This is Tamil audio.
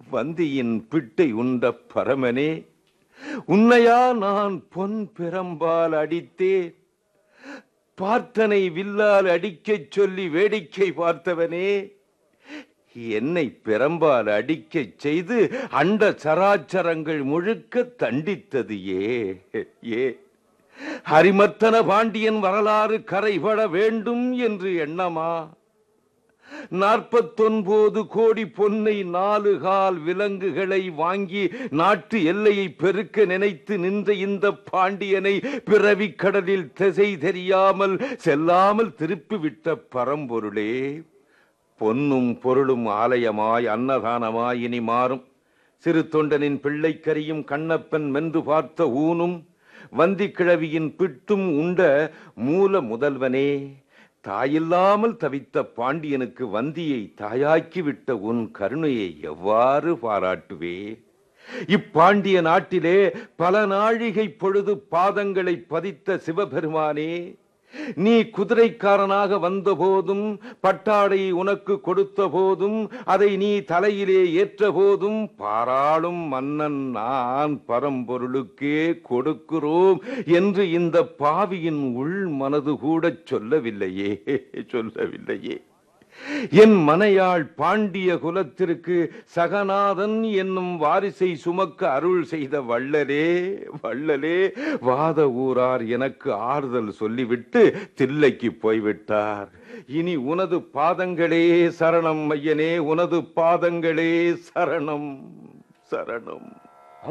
வந்தியின் பிட்டை உண்ட பரமனே உன்னையா நான் பொன் பெரம்பால் அடித்தேன் பார்த்தனை வில்லால் அடிக்கச் சொல்லி வேடிக்கை பார்த்தவனே என்னை பெரம்பால் அடிக்கச் செய்து அண்ட சராச்சரங்கள் முழுக்க தண்டித்தது ஏ ஏ ஹரிமத்தன பாண்டியன் வரலாறு கரைபட வேண்டும் என்று எண்ணமா நாற்பத்தொன்பது கோடி பொன்னை நாலு கால் விலங்குகளை வாங்கி நாட்டு எல்லையை பெருக்க நினைத்து நின்ற இந்த பாண்டியனை பிறவி கடலில் திசை தெரியாமல் செல்லாமல் திருப்பிவிட்ட பரம்பொருளே பொன்னும் பொருளும் ஆலயமாய் அன்னதானமாய் இனி மாறும் சிறு தொண்டனின் பிள்ளைக்கரியும் கண்ணப்பன் மென்று பார்த்த ஊனும் வந்தி கிழவியின் பிட்டும் உண்ட மூல முதல்வனே தாயில்லாமல் தவித்த பாண்டியனுக்கு வந்தியை தாயாக்கிவிட்ட உன் கருணையை எவ்வாறு பாராட்டுவே இப்பாண்டிய நாட்டிலே பல நாழிகை பொழுது பாதங்களை பதித்த சிவபெருமானே நீ குதிரைக்காரனாக வந்த போதும் பட்டாடை உனக்கு கொடுத்த போதும் அதை நீ தலையிலே ஏற்ற போதும் பாராளும் மன்னன் நான் பரம்பொருளுக்கே கொடுக்கிறோம் என்று இந்த பாவியின் உள் மனது கூட சொல்லவில்லையே சொல்லவில்லையே என் மனையாள் பாண்டிய குலத்திற்கு சகநாதன் என்னும் வாரிசை சுமக்க அருள் செய்த வள்ளலே வள்ளலே வாத ஊரார் எனக்கு ஆறுதல் சொல்லிவிட்டு தில்லைக்கு போய்விட்டார் இனி உனது பாதங்களே சரணம் ஐயனே உனது பாதங்களே சரணம் சரணம்